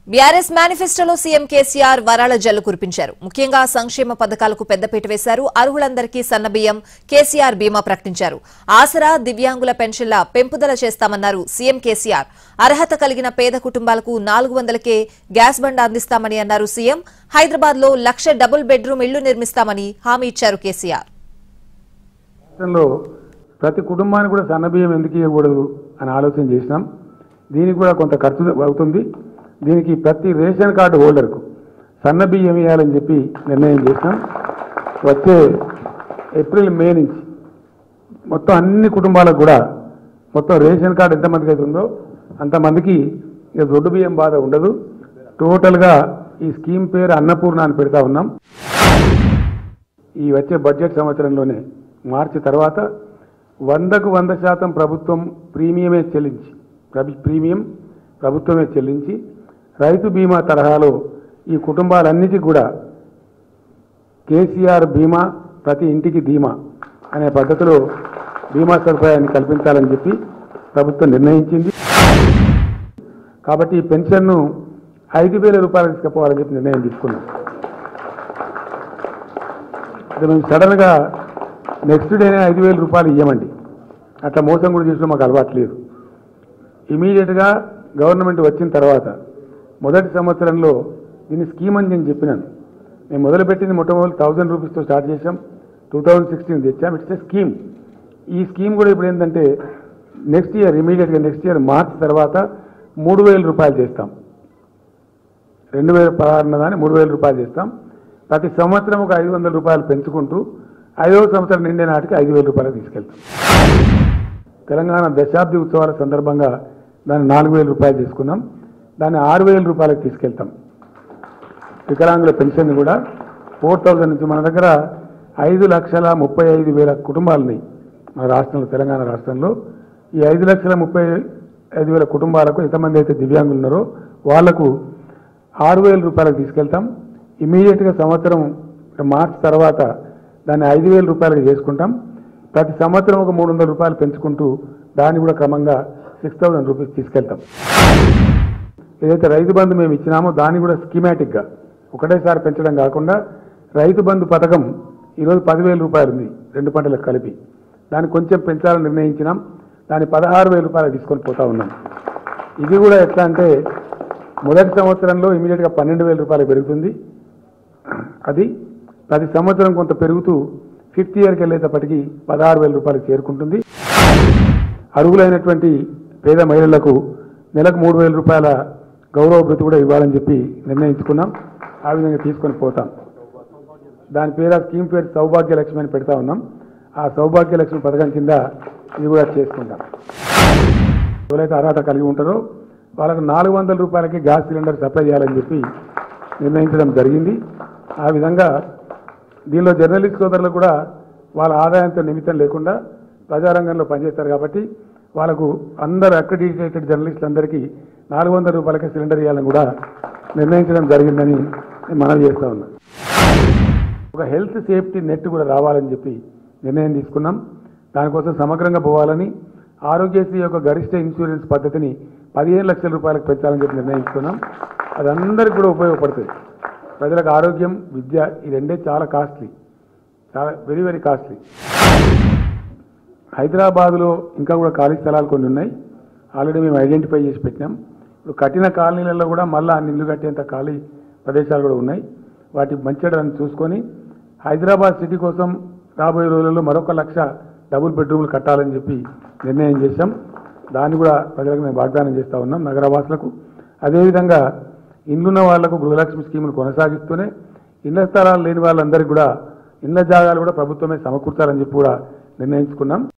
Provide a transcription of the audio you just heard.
BRS మేనిఫెస్టోలో CM KCR వరాల జల్లు కురిపించారు ముఖ్యంగా సంక్షేమ పథకాలకు పెద్దపీట వేశారు అర్హులందరికీ సన్నబియ్యం కేసీఆర్ బీమా ప్రకటించారు ఆసరా దివ్యాంగుల పెన్షన్ల పెంపుదల చేస్తామన్నారు సీఎం కేసీఆర్ అర్హత కలిగిన పేద కుటుంబాలకు నాలుగు వందలకే గ్యాస్ బండ్ అందిస్తామని అన్నారు సీఎం హైదరాబాద్ లో లక్ష డబుల్ బెడ్రూమ్ ఇళ్లు నిర్మిస్తామని హామీ ఇచ్చారు కేసీఆర్ రాష్ట్రంలో ప్రతి కుటుంబానికి కూడా సన్నబియ్యం ఎందుకు ఇవ్వకూడదు అని ఆలోచన చేసినాం దీనికి కూడా కొంత ఖర్చు అవుతుంది దీనికి ప్రతి రేషన్ కార్డు హోల్డర్కు సన్నబియ్యం ఇవ్వాలని చెప్పి నిర్ణయం చేసినాం వచ్చే ఏప్రిల్ మే నుంచి మొత్తం అన్ని కుటుంబాలకు కూడా మొత్తం రేషన్ కార్డు ఎంతమందికి అయితే ఉందో అంతమందికి ఇక దొడ్డు బియ్యం బాధ ఉండదు టోటల్గా ఈ స్కీమ్ పేరు అన్నపూర్ణ అని పెడతా ఉన్నాం ఈ వచ్చే బడ్జెట్ సంవత్సరంలోనే మార్చి తర్వాత వందకు వంద శాతం ప్రభుత్వం ప్రీమియమే చెల్లించి ప్రభు- ప్రీమియం ప్రభుత్వమే చెల్లించి రైతు బీమా తరహాలో ఈ కుటుంబాలన్నిటికీ కూడా కేసీఆర్ బీమా ప్రతి ఇంటికి ధీమా అనే పద్ధతిలో బీమా సదుపాయాన్ని కల్పించాలని చెప్పి ప్రభుత్వం నిర్ణయించింది కాబట్టి ఈ పెన్షన్ను ఐదు వేల రూపాయలు తీసుకుపోవాలని చెప్పి నిర్ణయం తీసుకున్నాం అయితే మేము సడన్గా నెక్స్ట్ డేనే ఐదు వేల రూపాయలు ఇవ్వమండి అట్లా మోసం కూడా చేసిన మాకు అలవాటు లేదు ఇమీడియట్గా గవర్నమెంట్ వచ్చిన తర్వాత మొదటి సంవత్సరంలో దీన్ని స్కీమ్ అని నేను చెప్పినాను మేము మొదలుపెట్టింది మొట్టమొదటి థౌజండ్ రూపీస్తో స్టార్ట్ చేసాం టూ థౌజండ్ సిక్స్టీన్ తెచ్చాం ఇట్స్ ఏ స్కీమ్ ఈ స్కీమ్ కూడా ఇప్పుడు ఏంటంటే నెక్స్ట్ ఇయర్ ఇమీడియట్గా నెక్స్ట్ ఇయర్ మార్చ్ తర్వాత మూడు వేల రూపాయలు చేస్తాం రెండు వేల పదహారున దాన్ని మూడు వేల రూపాయలు చేస్తాం ప్రతి సంవత్సరం ఒక ఐదు వందల రూపాయలు పెంచుకుంటూ ఐదవ సంవత్సరం నిండే నాటికి ఐదు వేల రూపాయలు తీసుకెళ్తాం తెలంగాణ దశాబ్ది ఉత్సవాల సందర్భంగా దాన్ని నాలుగు వేల రూపాయలు తీసుకున్నాం దాన్ని ఆరు వేల రూపాయలకు తీసుకెళ్తాం వికలాంగుల పెన్షన్ కూడా ఫోర్ థౌజండ్ నుంచి మన దగ్గర ఐదు లక్షల ముప్పై ఐదు వేల కుటుంబాలు ఉన్నాయి మన రాష్ట్రంలో తెలంగాణ రాష్ట్రంలో ఈ ఐదు లక్షల ముప్పై ఐదు వేల కుటుంబాలకు ఎంతమంది అయితే దివ్యాంగులు ఉన్నారో వాళ్లకు ఆరు వేల రూపాయలకు తీసుకెళ్తాం ఇమీడియట్గా సంవత్సరం మార్చి తర్వాత దాన్ని ఐదు వేల రూపాయలకు చేసుకుంటాం ప్రతి సంవత్సరం ఒక మూడు వందల రూపాయలు పెంచుకుంటూ దాన్ని కూడా క్రమంగా సిక్స్ థౌసండ్ రూపీస్ తీసుకెళ్తాం ఏదైతే రైతు బంధు మేము ఇచ్చినామో దాన్ని కూడా స్కీమాటిక్గా ఒకటేసారి పెంచడం కాకుండా రైతు బంధు పథకం ఈరోజు పదివేల రూపాయలు ఉంది రెండు పంటలకు కలిపి దాన్ని కొంచెం పెంచాలని నిర్ణయించినాం దాన్ని పదహారు వేల రూపాయలు తీసుకొని పోతా ఉన్నాం ఇది కూడా ఎట్లా అంటే మొదటి సంవత్సరంలో ఇమీడియట్గా పన్నెండు వేల రూపాయలు పెరుగుతుంది అది ప్రతి సంవత్సరం కొంత పెరుగుతూ ఫిఫ్త్ ఇయర్కి వెళ్ళేటప్పటికి పదహారు వేల రూపాయలు చేరుకుంటుంది అర్హులైనటువంటి పేద మహిళలకు నెలకు మూడు వేల రూపాయల గౌరవ భృతి కూడా ఇవ్వాలని చెప్పి నిర్ణయించుకున్నాం ఆ విధంగా తీసుకొని పోతాం దాని పేరు ఆ స్కీమ్ పేరు సౌభాగ్య లక్ష్మి అని పెడతా ఉన్నాం ఆ సౌభాగ్య లక్ష్మి పథకం కింద ఇది కూడా చేసుకుంటాం ఎవరైతే అర్హత కలిగి ఉంటారో వాళ్ళకు నాలుగు వందల రూపాయలకి గ్యాస్ సిలిండర్ సప్లై చేయాలని చెప్పి నిర్ణయించడం జరిగింది ఆ విధంగా దీనిలో జర్నలిస్ట్ సోదరులకు కూడా వాళ్ళ ఆదాయంతో నిమిత్తం లేకుండా ప్రజారంగంలో పనిచేస్తారు కాబట్టి వాళ్ళకు అందరు అక్రెడిటేటెడ్ జర్నలిస్టులందరికీ నాలుగు వందల రూపాయలకే సిలిండర్ ఇవ్వాలని కూడా నిర్ణయించడం జరిగిందని నేను మనవి చేస్తా ఉన్నా ఒక హెల్త్ సేఫ్టీ నెట్ కూడా రావాలని చెప్పి నిర్ణయం తీసుకున్నాం దానికోసం సమగ్రంగా పోవాలని ఆరోగ్యశ్రీ యొక్క గరిష్ట ఇన్సూరెన్స్ పద్ధతిని పదిహేను లక్షల రూపాయలకు పెంచాలని చెప్పి నిర్ణయించుకున్నాం అది అందరికీ కూడా ఉపయోగపడుతుంది ప్రజలకు ఆరోగ్యం విద్య ఈ రెండే చాలా కాస్ట్లీ చాలా వెరీ వెరీ కాస్ట్లీ హైదరాబాద్లో ఇంకా కూడా ఖాళీ స్థలాలు కొన్ని ఉన్నాయి ఆల్రెడీ మేము ఐడెంటిఫై చేసి పెట్టినాం ఇప్పుడు కట్టిన కాలనీలలో కూడా మళ్ళీ అన్ని ఇల్లు కట్టేంత ఖాళీ ప్రదేశాలు కూడా ఉన్నాయి వాటి మంచిడని చూసుకొని హైదరాబాద్ సిటీ కోసం రాబోయే రోజుల్లో మరొక లక్ష డబుల్ బెడ్రూమ్లు కట్టాలని చెప్పి నిర్ణయం చేశాం దాన్ని కూడా ప్రజలకు మేము వాగ్దానం చేస్తూ ఉన్నాం నగరవాసులకు అదేవిధంగా ఇండ్లున్న వాళ్లకు గృహలక్ష్మి స్కీములు కొనసాగిస్తూనే ఇళ్ల స్థలాలు లేని వాళ్ళందరికీ కూడా ఇళ్ల జాగాలు కూడా ప్రభుత్వమే సమకూర్చాలని చెప్పి కూడా నిర్ణయించుకున్నాం